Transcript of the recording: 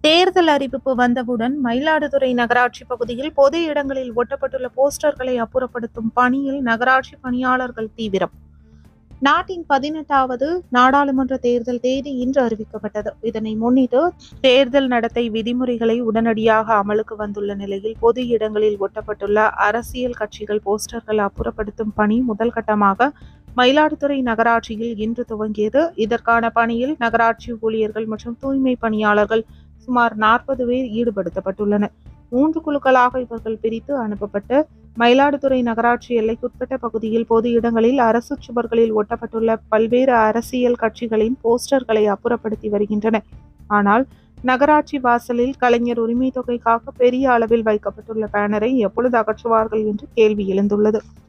தேர்தல் அறிவிப்பு வந்தவுடன் மயிலாடுதுறை நகராட்சி பகுதியில் பொது இடங்களில் ஒட்டப்பட்டுள்ள போஸ்டர்களை அப்புறப்படுத்தும் பணியில் நகராட்சி பணியாளர்கள் தீவிரம் நாட்டின் பதினெட்டாவது நாடாளுமன்ற தேர்தல் தேதி இன்று அறிவிக்கப்பட்டது இதனை முன்னிட்டு தேர்தல் நடத்தை விதிமுறைகளை உடனடியாக அமலுக்கு வந்துள்ள நிலையில் பொது இடங்களில் ஒட்டப்பட்டுள்ள அரசியல் கட்சிகள் போஸ்டர்கள் அப்புறப்படுத்தும் பணி முதல் கட்டமாக மயிலாடுதுறை நகராட்சியில் இன்று துவங்கியது இதற்கான பணியில் நகராட்சி ஊழியர்கள் மற்றும் தூய்மை பணியாளர்கள் சுமார் நாற்பது பேர் ஈடுபடுத்தப்பட்டுள்ளனர் மூன்று குழுக்களாக இவர்கள் பிரித்து அனுப்பப்பட்டு மயிலாடுதுறை நகராட்சி எல்லைக்குட்பட்ட பகுதியில் பொது இடங்களில் அரசு சுவர்களில் ஒட்டப்பட்டுள்ள பல்வேறு அரசியல் கட்சிகளின் போஸ்டர்களை அப்புறப்படுத்தி வருகின்றனர் ஆனால் நகராட்சி வாசலில் கலைஞர் உரிமை தொகைக்காக பெரிய அளவில் வைக்கப்பட்டுள்ள பேனரை எப்பொழுது அகற்றுவார்கள் என்று கேள்வி எழுந்துள்ளது